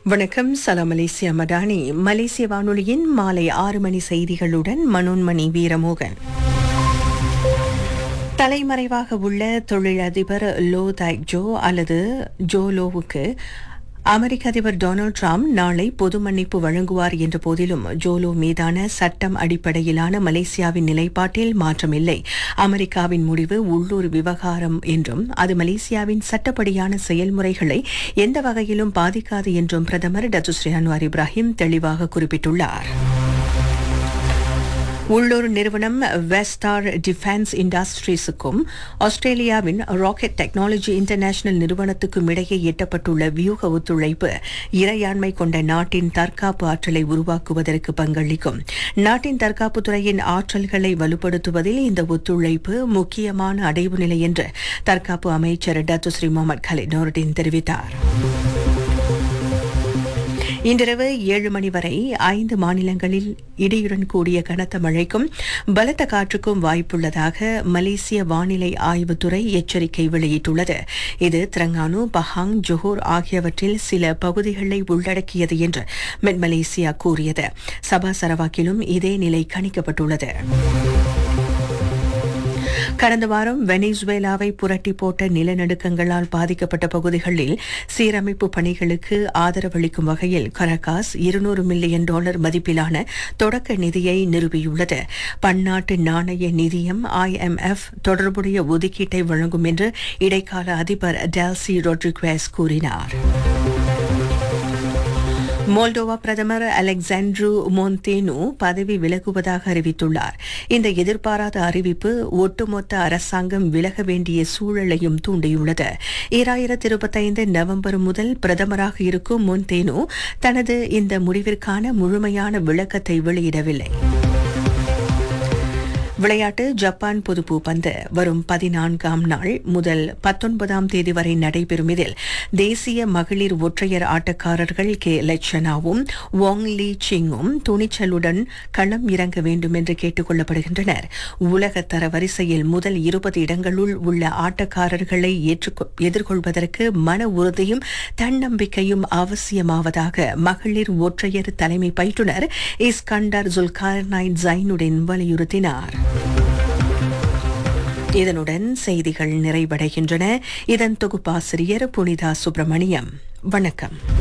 வணக்கம் சலாம் மலேசியா மடானி மலேசிய வானொலியின் மாலை ஆறு மணி செய்திகளுடன் மனோன்மணி வீரமோகன் தலைமறைவாக உள்ள தொழிலதிபர் லோ தாய் ஜோ அல்லது ஜோ லோவுக்கு அமெரிக்க அதிபர் டொனால்டு டிரம்ப் நாளை பொது மன்னிப்பு வழங்குவார் என்ற போதிலும் ஜோலோ மீதான சட்டம் அடிப்படையிலான மலேசியாவின் நிலைப்பாட்டில் மாற்றமில்லை அமெரிக்காவின் முடிவு உள்ளூர் விவகாரம் என்றும் அது மலேசியாவின் சட்டப்படியான செயல்முறைகளை எந்த வகையிலும் பாதிக்காது என்றும் பிரதமர் டத்துஸ்ரீ அன்வார் இப்ராஹிம் தெளிவாக குறிப்பிட்டுள்ளார் உள்ளூர் நிறுவனம் வெஸ்டார் டிஃபென்ஸ் இண்டஸ்ட்ரீஸுக்கும் ஆஸ்திரேலியாவின் ராக்கெட் டெக்னாலஜி இன்டர்நேஷனல் நிறுவனத்துக்கும் இடையே எட்டப்பட்டுள்ள வியூக ஒத்துழைப்பு இறையாண்மை கொண்ட நாட்டின் தற்காப்பு ஆற்றலை உருவாக்குவதற்கு பங்களிக்கும் நாட்டின் தற்காப்பு துறையின் ஆற்றல்களை வலுப்படுத்துவதில் இந்த ஒத்துழைப்பு முக்கியமான அடைவு நிலை என்று தற்காப்பு அமைச்சர் டத்துஸ்ரீ முகமது கலிட் நோர்டின் தெரிவித்தார் இன்றிரவு ஏழு மணி வரை ஐந்து மாநிலங்களில் இடியுடன் கூடிய கனத்த மழைக்கும் பலத்த காற்றுக்கும் வாய்ப்புள்ளதாக மலேசிய வானிலை ஆய்வுத்துறை எச்சரிக்கை வெளியிட்டுள்ளது இது திரங்கானு பஹாங் ஜொஹூர் ஆகியவற்றில் சில பகுதிகளை உள்ளடக்கியது என்று மெட் மலேசியா கூறியது சபா சரவாக்கிலும் இதே நிலை கணிக்கப்பட்டுள்ளது கடந்த வாரம் வெனிசுவேலாவை புரட்டி போட்ட நிலநடுக்கங்களால் பாதிக்கப்பட்ட பகுதிகளில் சீரமைப்பு பணிகளுக்கு ஆதரவளிக்கும் வகையில் கரகாஸ் இருநூறு மில்லியன் டாலர் மதிப்பிலான தொடக்க நிதியை நிறுவியுள்ளது பன்னாட்டு நாணய நிதியம் ஐஎம்எஃப் தொடர்புடைய ஒதுக்கீட்டை வழங்கும் என்று இடைக்கால அதிபர் டெல்சி ரொட்ரிக்வேஸ் கூறினார் மோல்டோவா பிரதமர் அலெக்சாண்ட்ரு மோந்தேனு பதவி விலகுவதாக அறிவித்துள்ளார் இந்த எதிர்பாராத அறிவிப்பு ஒட்டுமொத்த அரசாங்கம் விலக வேண்டிய சூழலையும் தூண்டியுள்ளது ஈராயிரத்தி இருபத்தைந்து நவம்பர் முதல் பிரதமராக இருக்கும் மோந்தேனு தனது இந்த முடிவிற்கான முழுமையான விளக்கத்தை வெளியிடவில்லை விளையாட்டு ஜப்பான் பொதுப்பு பந்து வரும் பதினான்காம் நாள் முதல் பத்தொன்பதாம் தேதி வரை நடைபெறும் இதில் தேசிய மகளிர் ஒற்றையர் ஆட்டக்காரர்கள் கே லட்சனாவும் வாங் லீ சிங்கும் துணிச்சலுடன் களம் இறங்க வேண்டும் என்று கேட்டுக் கொள்ளப்படுகின்றனர் உலக தர வரிசையில் முதல் இருபது இடங்களுள் உள்ள ஆட்டக்காரர்களை எதிர்கொள்வதற்கு மன உறுதியும் தன்னம்பிக்கையும் அவசியமாவதாக மகளிர் ஒற்றையர் தலைமை பயிற்றுனர் இஸ்கண்டர் ஜுல்கார்னைன் ஜைனுடன் வலியுறுத்தினார் இதனுடன் செய்திகள் நிறைவடைகின்றன இதன் தொகுப்பாசிரியர் புனிதா சுப்பிரமணியம் வணக்கம்